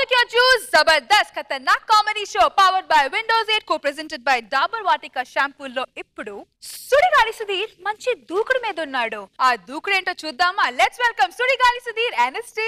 with your juice, Zabardast Khatarnak Comedy Show powered by Windows 8 co-presented by Dabur Vatika Shampoo లో ఇప్పుడు సుడిగాలి సుధీర్ మంచి దూకుడు మీద ఉన్నాడు ఆ దూకుడు ఏంటో చూద్దామా లెట్స్ వెల్కమ్ సుడిగాలి సుధీర్ ఎన్ఎస్టీ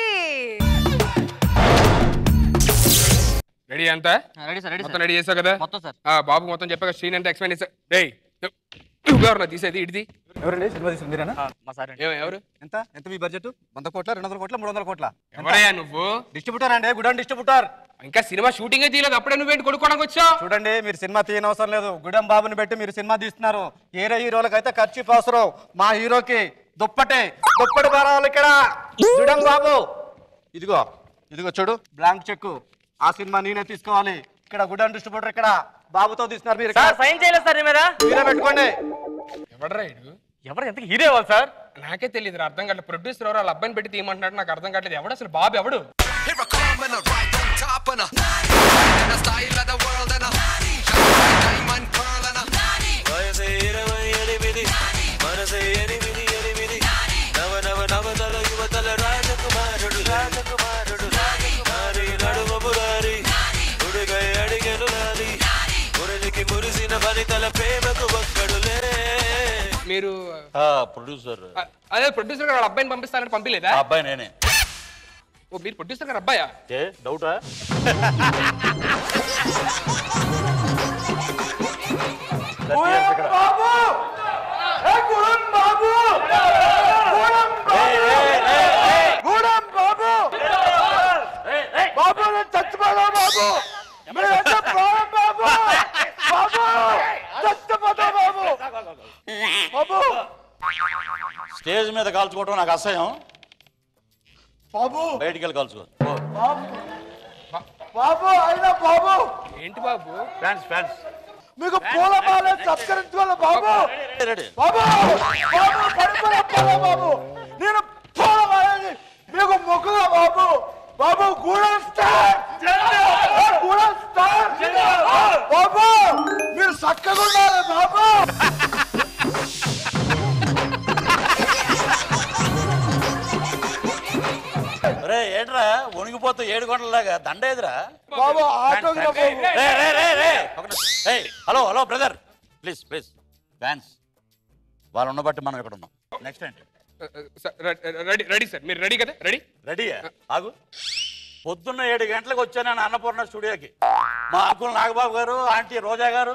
రెడీ అంతా రెడీ సార్ రెడీ మొత్తం సార్ రెడీ చేసావు కదా మొత్తం సార్ ఆ బాబు మొత్తం చెప్పాక సీన్ అంటే ఎక్స్ప్లెయిన్ చేసా డేయ్ ఎవరు తీసేది ఇడిది ఎవరండి సినిమా తీసింది మీరేనా మా సార్ అండి. ఏం ఎవరు ఎంత ఎంత మీ బడ్జెట్ వంద కోట్ల రెండు వందల కోట్ల మూడు వందల కోట్ల ఎవరయ్యా నువ్వు డిస్ట్రిబ్యూటర్ అండి గుడన్ డిస్ట్రిబ్యూటర్ ఇంకా సినిమా షూటింగ్ తీయలేదు అప్పుడే నువ్వేంటి కొడుకోవడానికి వచ్చావు చూడండి మీరు సినిమా తీయనవసరం లేదు గుడం బాబుని పెట్టి మీరు సినిమా తీస్తున్నారు ఏరే హీరోలకు అయితే ఖర్చు అవసరం మా హీరోకి దుప్పటే దుప్పటి బారాలు ఇక్కడ గుడం బాబు ఇదిగో ఇదిగో చూడు బ్లాంక్ చెక్ ఆ సినిమా నేనే తీసుకోవాలి ఇక్కడ గుడన్ డిస్ట్రిబ్యూటర్ ఇక్కడ బాబుతో తీస్తున్నారు మీరు సార్ ఇక్కడ. సైన్ చేయలేదు సార్ నీ మీద మీరే పెట్టుకోండి ఎవడరా ఇడు ఎవరు ఎంత హీరో ఇవ్వాలి సార్ నాకే తెలియదు అర్థం కావట్లేదు ప్రొడ్యూసర్ ఎవరు వాళ్ళ అబ్బాయిని పెట్టి తీయమంటున్నాడు నాకు అర్థం కావట్లేదు ఎవడు అసలు బాబు ఎవడు Here I come and I right on top and I and I style of the world and I diamond pearl and I వయసే ఇరవై ఎనిమిది మనసే ఎనిమిది ఎనిమిది నవ నవ నవతల యువతల రాజకుమారుడు రాజకుమారుడు నారి నడుమ మురారి ఉడుగై అడిగెను నాది మురళికి మురిసిన వనితల ప్రేమకు ఒక్కడులే మీరు ప్రొడ్యూసర్ ఆ, అదే ప్రొడ్యూసర్ గారు వాళ్ళ అబ్బాయిని పంపిస్తానని పంపించలేదా ఆ అబ్బాయి నేనే ఓ మీరు ప్రొడ్యూసర్ గారు అబ్బాయా ఏ డౌటా స్టేజ్ మీద కాల్చుకోవడం నాకు అసహ్యం బయటికి వెళ్ళి కాల్చుకో బాబు అయినా బాబు ఏంటి బాబు ఫ్యాన్స్ ఫ్యాన్స్ మీకు పూలమాల సంస్కరించుకోవాలి బాబు రెడీ బాబు బాబు పడిపోయిన పూల బాబు నేను పూలమాలని మీకు మొక్కుగా బాబు బాబు గూడెం స్టార్ గూడెం స్టార్ బాబు మీరు చక్కగా ఉండాలి బాబు రే ఏంట్రా వణిగిపోతూ ఏడు గంటలలాగా దండ ఏదిరా బాబు ఆటోగ్రాఫ్ బాబు రే రే రే రే ఒక నిమిషం. ఏయ్, hello hello brother please please fans వాళ్ళు ఉండబట్టి మనం ఇక్కడ ఉన్నాం నెక్స్ట్ ఏంటి రెడీ రెడీ సార్ మీరు రెడీ కదా రెడీ రెడీ ఆగు పొద్దున్న ఏడు గంటలకు వచ్చాను నేను అన్నపూర్ణ స్టూడియోకి మా అంకుల్ నాగబాబు గారు ఆంటీ రోజా గారు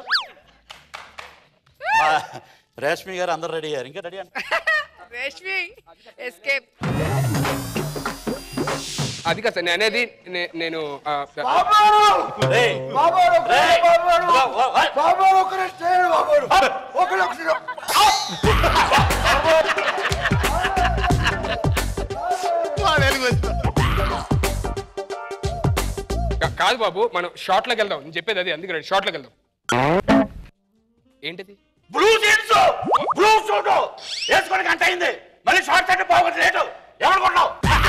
మా రేష్మి గారు అందరు రెడీ అయ్యారు ఇంకా రెడీ అంట రేష్మి ఎస్కేప్ అది కాదు సార్ నేను అనేది నే- నేను ఆ, బాబు రేయ్, బాబు ఒక రేయ్, బాబు ఓ, ఓ, ఓ, బాబు ఒకరి స్టేజ్ బాబు ఒకరి ఒకరి కా- కాదు బాబు మనం షార్ట్ లోకి వెళ్దాం నేను చెప్పేది అది అందుకే షార్ట్ లోకి వెళ్దాం ఏంటిది బ్లూ జీన్స్ బ్లూ సూట్ వేసుకొని గంట అయింది మళ్ళీ షార్ట్ షర్ట్ పోగొట్టు లేటు ఎవరు కొన్నావు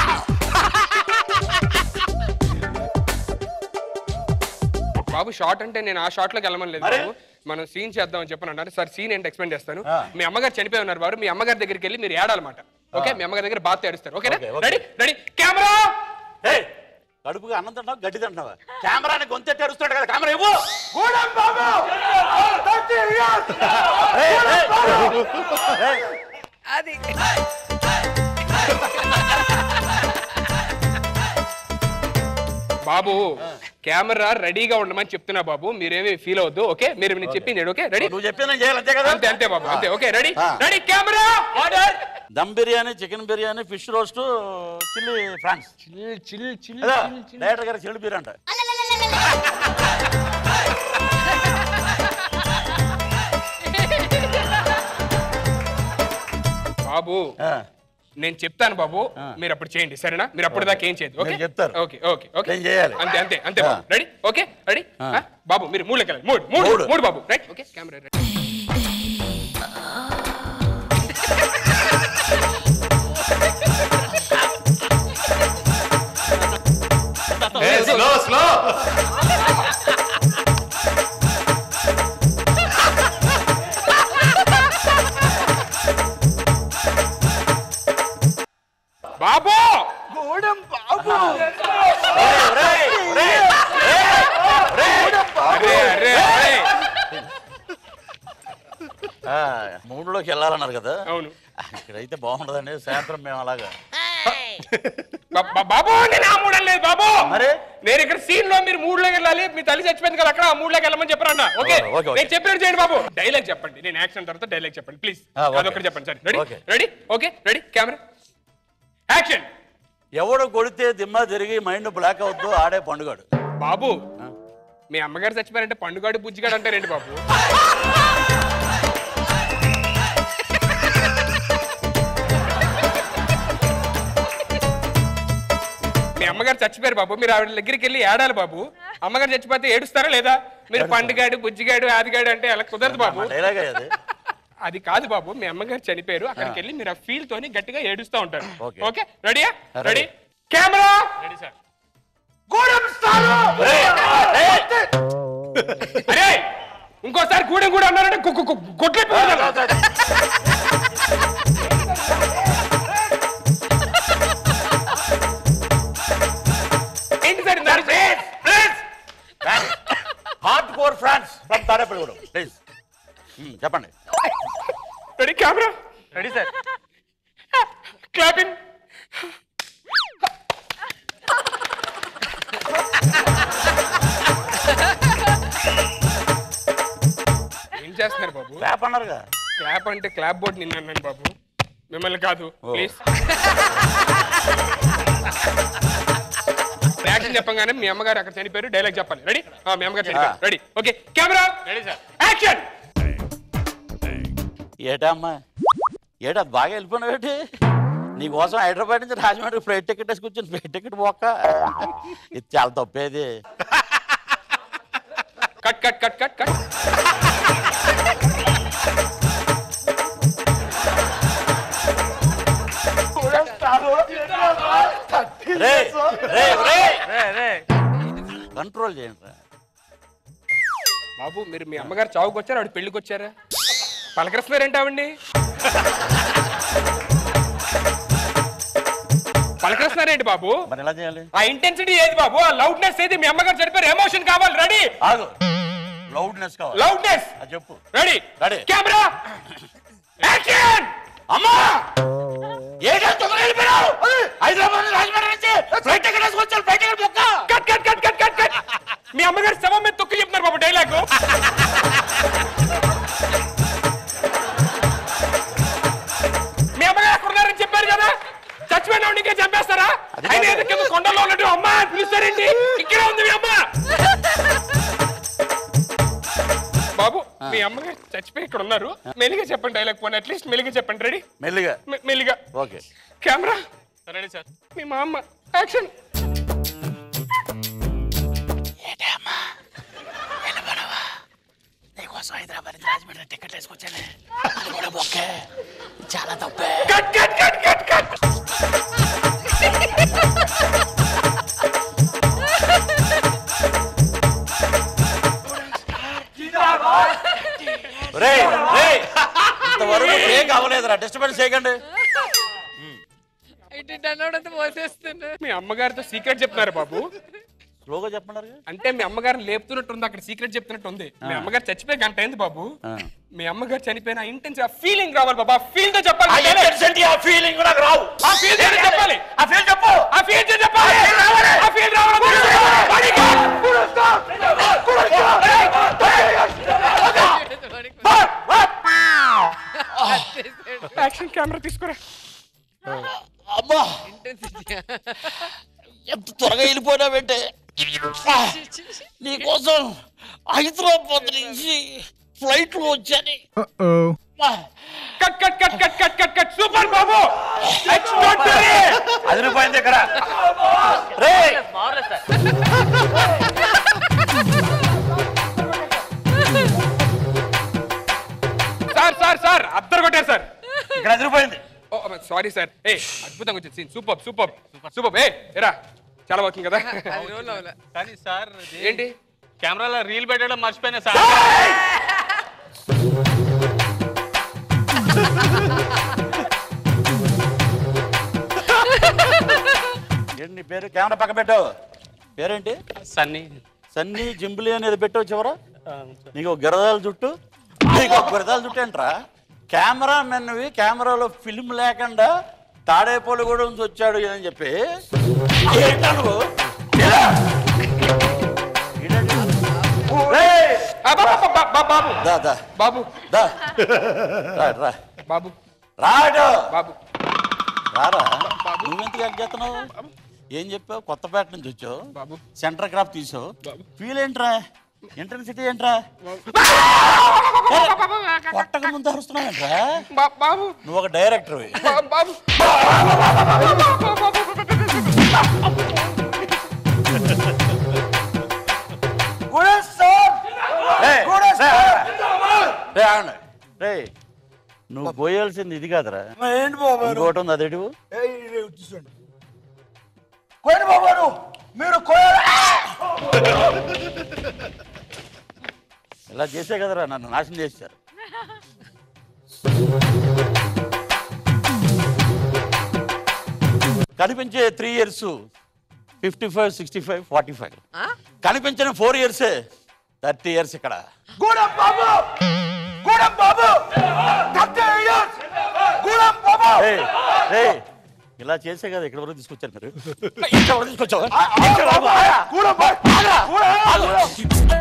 బాబు షార్ట్ అంటే నేను ఆ షార్ట్ లోకి వెళ్ళమని లేదు మరి? బాబు మనం సీన్ చేద్దాం అని చెప్పని అన్నారు సార్ సీన్ ఏంటి ఎక్స్ప్లెయిన్ చేస్తాను ఆ. మీ అమ్మగారు చనిపోయి ఉన్నారు వారు మీ అమ్మగారి దగ్గరికి వెళ్ళి మీరు ఏడాలన్నమాట ఓకే మీ అమ్మగారి దగ్గర బాత్ ఏడుస్తారు ఓకేనా okay, okay. Ready ready camera ఏయ్, కడుపుగా అన్నం తింటావు గడ్డి తింటున్నావా కెమెరాని గొంతెట్టి అరుస్తాడు కదా కెమెరా ఇవ్వు గూడెం బాబు థర్టీ ఇయర్స్ ఏయ్, ఏయ్, ఏయ్, అది బాబు కెమెరా రెడీగా ఉండమని చెప్తున్నా బాబు మీరేమి ఫీల్ అవద్దు ఓకే మీరు నేను చెప్పింది ఓకే రెడీ నువ్వు చెప్పిన నేను చేయాలి అంతే కదా అంతే అంతే బాబు అంతే ఓకే రెడీ ఆ. Ready camera order dum biryani chicken biryani fish roast chilli prawns chill chill chill ఏదో, డైరెక్టర్ గారు చిల్లి బీర్ అంట బాబు ఆ, నేను చెప్తాను బాబు మీరు అప్పుడు చేయండి సరేనా మీరు అప్పుడు దాకా ఏం చేయదు ఓకే నేను చెప్తారు. ఓకే ఓకే ఓకే నేను చేయాలి. అంతే అంతే అంతే ఆ. బాబు రెడీ ఓకే రెడీ ఆ. బాబు మీరు మూడు లెక్కలు మూడు మూడు మూడు. మూడు బాబు right okay camera ready slow slow బాబు గూడెం బాబు ఏయ్, మూడ్లోకి వెళ్ళాలన్నారు కదా అవును ఇక్కడైతే బాగుండదండి సాయంత్రం మేము అలాగా బా- బా- బాబు నేను ఆ మూడు లేదు బాబు మరి? నేను ఇక్కడ సీన్ లో మీరు మూడులోకి వెళ్ళాలి మీ తల్లి చచ్చిపోయింది కదా అక్కడ ఆ మూడులోకి వెళ్ళమని చెప్పారన్న ఓకే ఓ, ఓకే, ఓకే. నేను చెప్పినట్టు చేయండి బాబు డైలాగ్ చెప్పండి నేను యాక్షన్ తర్వాత డైలాగ్ చెప్పండి ప్లీజ్ ఆ, ఓకే. అదొకటి చెప్పండి సరే ready okay. Ready okay ready camera action ఎవడు కొడితే దిమ్మ తిరిగి మైండ్ బ్లాక్ అవుద్దు ఆడే పండుగాడు బాబు మీ అమ్మగారు చచ్చిపోయారంటే పండుగాడు బుజ్జిగాడు అంటారేంటి బాబు మీ అమ్మగారు చచ్చిపోయారు బాబు మీరు ఆవిడ దగ్గరికి వెళ్ళి ఏడాలి బాబు అమ్మగారు చచ్చిపోతే ఏడుస్తారా లేదా మీరు పండుగాడు బుజ్జిగాడు ఆదిగాడు అంటే అలా కుదరదు బాబు డైలాగ్ అది అది కాదు బాబు మీ అమ్మగారు చనిపోయారు అక్కడికి వెళ్ళి మీరు ఆ ఫీల్ తోని గట్టిగా ఏడుస్తూ ఉంటారు ఓకే. ఓకే రెడీయా ready. Ready camera ready sir Gudem స్థానం అరే ఇంకోసారి గూడెం కూడా అన్నారంటే గొడ్లే ఏంటి సార్ ఇందాక? Hardcore fans from Tadepalligudem please చెప్పండి ready camera ready sir clapping ఏం చేస్తున్నారు బాబు ర్యాప్ అన్నారుగా క్లాప్ అంటే క్లాప్ బోర్డ్ నిన్న అన్నాను బాబు మిమ్మల్ని కాదు ఓ. ప్లీజ్ యాక్షన్ చెప్పగానే మీ అమ్మగారు అక్కడ చనిపోయారు డైలాగ్ చెప్పాలి రెడీ మీ అమ్మగారు చనిపోయారు ready okay camera ready sir action ఏటా అమ్మా ఏటా అది బాగా వెళ్ళిపోయినావు ఏంటి నీకోసం హైదరాబాద్ నుంచి రాజమండ్రి ఫ్లైట్ టికెట్ వేసి కూర్చొని ఫ్లైట్ టికెట్ పోక ఇది చాలా తప్పేది cut cut cut cut cut Gudem స్థానం రే రే రే రే రే కంట్రోల్ చేయండి రా బాబు మీరు మీ అమ్మగారు చావుకు వచ్చారా ఆవిడ పెళ్లికి వచ్చారా పలకరిస్తున్నారేంటి ఆవిడ్ని పలకరిస్తున్నారేంటి బాబు మరి ఎలా చేయాలి ఆ ఇంటెన్సిటీ ఏది బాబు ఆ లౌడ్నెస్ ఏది మీ అమ్మగారు చనిపోయారు ఎమోషన్ కావాలి రెడీ ఆగు లౌడ్నెస్ కావాలి లౌడ్నెస్ అది చెప్పు రెడీ Ready. కెమెరా యాక్షన్ అమ్మా ఏటా తొందరగా వెళ్ళిపోయావు హైదరాబాద్ నుంచి రాజమండ్రి నుంచి ఫ్లైట్ టికెట్ వేసి వచ్చాను flight ticket book cut cut cut cut cut cut మీ అమ్మగారు శవం మీద తొక్కి చెప్తున్నారు బాబు డైలాగ్ మీ అమ్మగారు అక్కడ ఉన్నారని చెప్పారు కదా చచ్చిపోయిన వాడిని ఇంకా చంపేస్తారా అది ఆయన కాదు. ఏదో కింద కొండలో ఉన్నట్టు అమ్మ అని పిలుస్తారేంటి ఇక్కడే ఉంది మీ అమ్మ బాబు మీ అమ్మగారు చచ్చిపోయి ఇక్కడ ఉన్నారు మెల్లిగా చెప్పండి డైలాగ్ పోనీ అట్లీస్ట్ మెల్లిగా చెప్పండి రెడీ మెల్లిగా మెల్లిగా ఓకే కెమెరా రెడీ సార్ మీ మా అమ్మ యాక్షన్ నీకోసం హైదరాబాద్ నుంచి రాజమండ్రి టికెట్ వేసుకొచ్చాను అది కూడా బొక్కే చాలా తప్పే cut cut cut cut cut రే రే ఇంతవరకు టేక్ అవ్వలేదురా డిస్టర్బెన్స్ చేయకండి మీ అమ్మగారితో సీక్రెట్ చెప్తున్నారు బాబు స్లోగా చెప్పండి అంటే మీ అమ్మగారిని లేపుతున్నట్టు ఉంది అక్కడ సీక్రెట్ చెప్తున్నట్టు ఉంది మీ అమ్మగారు చచ్చిపోయి గంట అయింది బాబు మీ అమ్మగారు చనిపోయిన ఇంటెన్స్ ఆ ఫీలింగ్ రావాలి బాబు ఆ ఫీల్ తో చెప్పాలి ఆ ఫీలింగ్ నాకు రావు ఆ ఫీల్ చెప్పాలి ఆ ఫీల్ చెప్పు ఆ ఫీల్ చెప్పాలి ఆ ఫీల్ యాక్షన్ కెమెరా తీసుకురా అమ్మా ఎంత త్వరగా వెళ్ళిపోయినావంటే నీకోసం హైదరాబాద్ నుంచి ఫ్లైట్ లో వచ్చాను cut cut cut cut cut cut cut super బాబు Extraordinary. అది రూపాయల దగ్గర రే మారలేదు సార్ సార్ సార్ సార్ అద్దరు కొట్టారు సార్ ఇక్కడ అది రూపాయింది ఓ సారీ సార్ ఏ అద్భుతంగా వచ్చింది సీన్ సూపర్ సూపర్ సూపర్ ఏ ఎరా చాలా బాగుంది కదా కానీ సార్ ఏంటి కెమెరాలో రీల్ పెట్టడం మర్చిపోయినా సార్ ఏంటి నీ పేరు కెమెరా పక్క పెట్టు పేరేంటి సన్నీ సన్నీ జింబులి అనేది పెట్టావు చివర నీకు ఒక గిరదాల జుట్టు నీకు ఒక గిరదాల జుట్టు ఏంట్రా కెమెరా మెన్నవి కెమెరాలో ఫిల్మ్ లేకుండా తాడేపల్లి కూడా నుంచి వచ్చాడు అని చెప్పి ఏంటా నువ్వు? ఇలా. ఏంటండి? రేయ్! ఆ, బాబు, బాబు, బాబు, బాబు దా, దా, బాబు దా. రా, రా. బాబు రాడు బాబు రారా నువ్వెందుకు యాక్ట్ చేస్తున్నావు ఏం చెప్పావు కొత్తపేట నుంచి వచ్చావు బాబు. సెంటర్ క్రాఫ్ తీసావు ఫీల్ ఏంట్రా ఇంటర్ సిటీ ఏంట్రా కొట్టక ముందు అరుస్తున్నావు ఏంట్రా బా- బాబు నువ్వు ఒక డైరెక్టర్ బా- బాబు రే నువ్వు పోయాల్సింది ఇది కాదురా ఏంటి బాబు ఇంకోటి ఉంది అదేటి చూసండి కోయండి బాబు గారు మీరు కోయాలి ఇలా చేసే కదరా నన్ను నాశనం చేశారు కనిపించే three years fifty five sixty five forty five కనిపించిన ఫోర్ ఇయర్సే థర్టీ ఇయర్స్ ఇక్కడ గూడెం బాబు గూడెం బాబు థర్టీ ఇయర్స్ గూడెం బాబు ఏయ్, ఏయ్, ఇలా చేసే కదా ఇక్కడ వరకు తీసుకొచ్చారు మీరు ఇక్కడ వరకు తీసుకొచ్చావా? ఇక్కడ వరకు. గూడెం బాబు గూడెం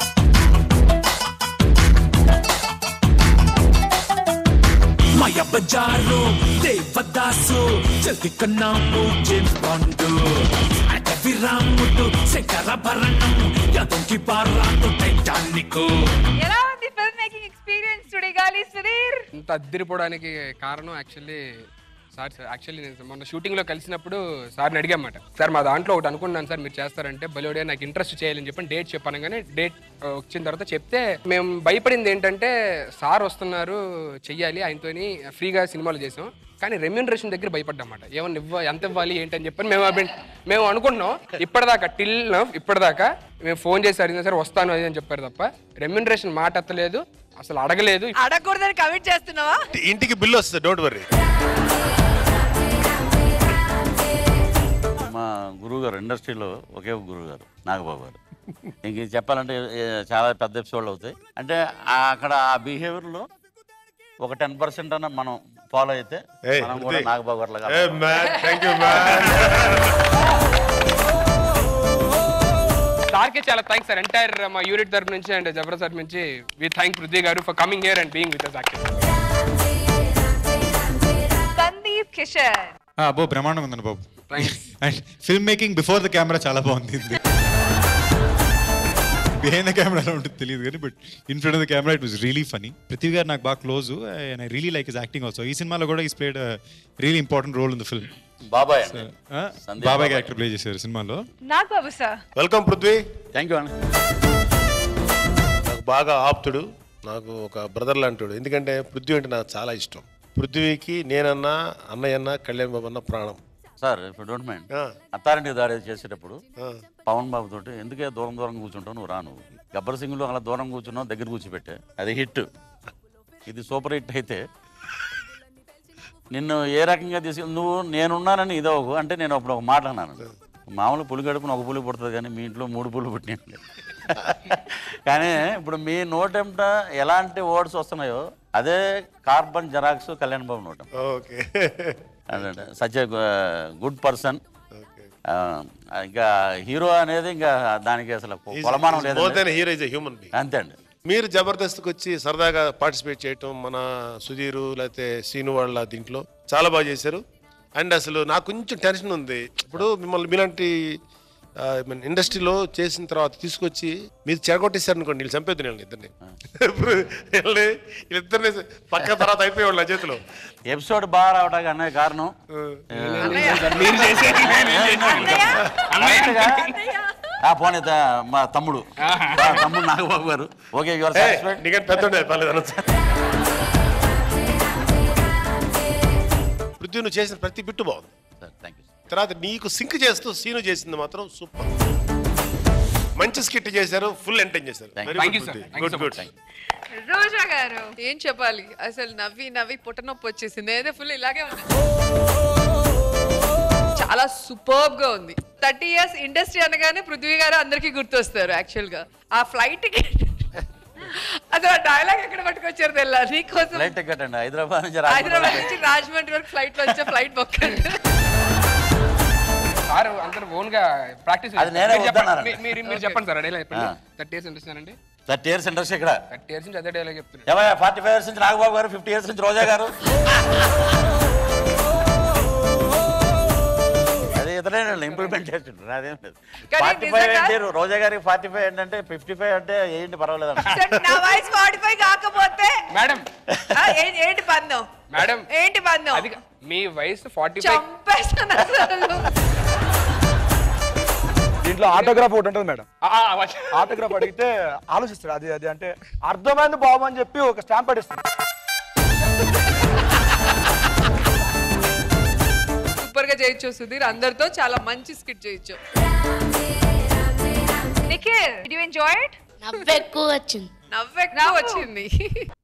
మాయ బజారు దేవదాసు జల్ది కన్నాము జేమ్స్ బాండ్ అటవి రాముడు శంకరభరణం యదంకి పారాటు టైటానిక్ ఎలా ఉంది ఫిల్మ్ మేకింగ్ ఎక్స్పీరియన్స్ టుడే గాలి సుధీర్ ఇంత అద్దరిపోవడానికి కారణం యాక్చువల్లీ సార్ సార్ యాక్చువల్లీ నేను మొన్న షూటింగ్లో కలిసినప్పుడు సార్ని అడిగామాట సార్ మా దాంట్లో ఒకటి అనుకున్నాను సార్ మీరు చేస్తారంటే బలోడే నాకు ఇంట్రెస్ట్ చేయాలని చెప్పి డేట్ చెప్పాను కానీ డేట్ వచ్చిన తర్వాత చెప్తే మేము భయపడింది ఏంటంటే సార్ వస్తున్నారు చెయ్యాలి ఆయనతోని ఫ్రీగా సినిమాలు చేసాం కానీ రెమ్యూనరేషన్ దగ్గర భయపడ్డామాట ఏమన్నా ఇవ్వ ఎంత ఇవ్వాలి ఏంటని చెప్పని మేము అవి- మేము అనుకుంటున్నాం ఇప్పటిదాకా టిల్ ఇప్పటిదాకా మేము ఫోన్ చేసి అడిగినా సరే వస్తాను అది అని చెప్పారు తప్ప రెమ్యూనరేషన్ మాట ఎత్తలేదు అసలు అడగలేదు అడగకూడదని కమిట్ చేస్తున్నావా ఇంటికి బిల్లు వస్తుంది డోంట్ వర్రీ మా గురువు గారు ఇండస్ట్రీలో ఒకే ఒక గురువు గారు నాగబాబు గారు ఇంక ఇది చెప్పాలంటే ఏ, చాలా పెద్ద ఎపిసోడ్లు అవుతాయి అంటే ఆ అక్కడ ఆ బిహేవియర్లో ఒక టెన్ పర్సెంట్ అన్న మనం ఫాలో అయితే Hey, మనం కూడా Hrithik. నాగబాబు గారు లాగా Hey, man. Thank you, man. సార్కి చాలా థ్యాంక్స్ సార్ ఎంటైర్ మా యూనిట్ తరపు నుంచి అండ్ జబరా సార్ నుంచి వి thank Prithvi garu for coming here and being with us actually Sandeep Kishan అబ్బో బ్రహ్మాండం ఉందండి బాబు thanks and film making before the camera చాలా బాగుంది బిహైండ్ ద కెమెరా ఎలా ఉంటుంది తెలియదు కానీ but in front of the camera it was really funny Prithvi garu నాకు బాగా close and I really like his acting also ఈ సినిమాలో కూడా is played really important role in the film బాబాయ్ అండి సందీప్ బాబాయ్ బాబాయ్. క్యారెక్టర్ ప్లే చేశారు సినిమాలో Nag Babu sir welcome Prithvi thank you అండి నాకు బాగా ఆప్తుడు నాకు ఒక బ్రదర్ లాంటివాడు ఎందుకంటే పృథ్వీ అంటే నాకు చాలా ఇష్టం పృథ్వీకి నేనన్నా అన్నయ్యన్నా కళ్యాణ్ బాబు అన్న ప్రాణం సార్ ఇప్పుడు డోంట్ మైండ్ ఆ. అత్తారింటికి దాడి చేసేటప్పుడు ఆ. పవన్ బాబు తోటి ఎందుకే దూరం దూరం కూర్చుంటావు నువ్వు రా నువ్వు గబ్బర్ సింగ్లో అలా దూరం కూర్చున్నావు దగ్గర కూర్చోబెట్టే అది హిట్ ఇది సూపర్ హిట్ అయితే నిన్ను ఏ రకంగా తీసుకు నువ్వు నేనున్నానని ఇదో ఒక అంటే నేను అప్పుడు ఒక మాట అన్నాను మామూలు పులి గడుపున ఒక పులి పుడుతుంది కానీ మీ ఇంట్లో మూడు పులు పుట్టినాయి కానీ ఇప్పుడు మీ నోటెంట ఎలాంటి వర్డ్స్ వస్తున్నాయో అదే కార్బన్ జెరాక్స్ కళ్యాణ్ బాబు నోటం ఓకే సచ్ గుడ్ పర్సన్ ఇంకా హీరో అనేది ఇంకా దానికి అసలు కొలమానం లేదు more than hero is human being అంతే అండి మీరు జబర్దస్త్కి వచ్చి సరదాగా పార్టిసిపేట్ చేయటం మన సుధీరు లేకపోతే శ్రీను వాళ్ళ దీంట్లో చాలా బాగా చేశారు అండ్ అసలు నాకు కొంచెం టెన్షన్ ఉంది ఇప్పుడు మిమ్మల్ని మీలాంటి ఆ, మన ఇండస్ట్రీలో చేసిన తర్వాత తీసుకొచ్చి మీరు చెడగొట్టేశారు అనుకోండి వీళ్ళు చంపేద్దు నేను ఇద్దరిని ఇప్పుడు వీళ్ళని వీళ్ళిద్దరిని పక్క తర్వాత అయిపోయేవాళ్ళు నా చేతిలో ఎపిసోడ్ బాగా రావడానికి అనే కారణం మీరు చేసేది కరెక్ట్గా, ఆ పోనీ త- మా తమ్ముడు మా తమ్ముడు నాగబాబు గారు ఓకే యువర్ ఏ, సాటిస్ఫైడ్ నీకంటే పెద్ద పర్లేదు అనొచ్చు పృథ్వీ నువ్వు చేసిన ప్రతి బిట్టు బాగుంది సార్ థ్యాంక్ యూ తర్వాత నీకు సింక్ చేస్తూ సీను చేసింది మాత్రం సూపర్ మంచి స్కిట్ చేశారు ఫుల్ ఎంటైన్ చేశారు Thank you. Thank you, sir. Thank you good so good much. Roja garu ఏం చెప్పాలి అసలు నవ్వి నవ్వి పుట్టనొప్పి వచ్చేసింది ఏదో ఫుల్ ఇలాగే ఉంది చాలా సూపర్బ్ గా ఉంది థర్టీ ఇయర్స్ ఇండస్ట్రీ అనగానే పృథ్వీ గారు అందరికీ గుర్తొస్తారు యాక్చువల్ గా ఆ ఫ్లైట్ టికెట్ అసలు ఆ డైలాగ్ ఎక్కడ పట్టుకొచ్చారు తెల్లా నీకోసం ఫ్లైట్ టికెట్ అండి హైదరాబాద్ నుంచి హైదరాబాద్ రాజమండ్రి నుంచి రాజమండ్రి వరకు ఫ్లైట్ లో వచ్చే ఫ్లైట్ బుక్ సార్ అందరు ఓన్ గా ప్రాక్టీస్ అది నేనే వద్దన్నాను. మీరు మీరు చెప్పండి సార్ డైలాగ్ చెప్పండి ఆ. Thirty years industry thirty years industry ఇక్కడ థర్టీ ఇయర్స్ నుంచి అదే డైలాగ్ చెప్తున్నారు ఏమయ్యా ఫార్టీ ఫైవ్ ఇయర్స్ నుంచి నాగబాబు గారు ఫిఫ్టీ ఇయర్స్ నుంచి రోజా గారు అదే ఇతనే ఇంప్లిమెంట్ చేస్తుంటారు అదేం లేదు కానీ ఫార్టీ ఫైవ్ నిజంగా- అంటే రోజా గారికి ఫార్టీ ఫైవ్ ఏంటంటే ఫిఫ్టీ ఫైవ్ అంటే ఏంటి పర్వాలేదు నా వయసు ఫార్టీ ఫైవ్ కాకపోతే మేడం ఆ, ఏ- ఏంటి బంధం మేడం ఏంటి బంధం అది కా- మీ వయసు ఫార్టీ ఫైవ్ చంపేస్తాను అసలు దీంట్లో ఆటోగ్రాఫ్ ఒకటి ఉంటుంది మేడం ఆటోగ్రాఫ్ అడిగితే ఆలోచిస్తాడు అది అది అంటే అర్థమైంది బాబు అని చెప్పి ఒక స్టాంప్ పడిస్తాడు సూపర్ గా చేయొచ్చు సుధీర్ అందరితో చాలా మంచి స్కిట్ చేయొచ్చు Nikhil did you enjoy it నవ్వు ఎక్కువ వచ్చింది నవ్వెక్కువ వచ్చింది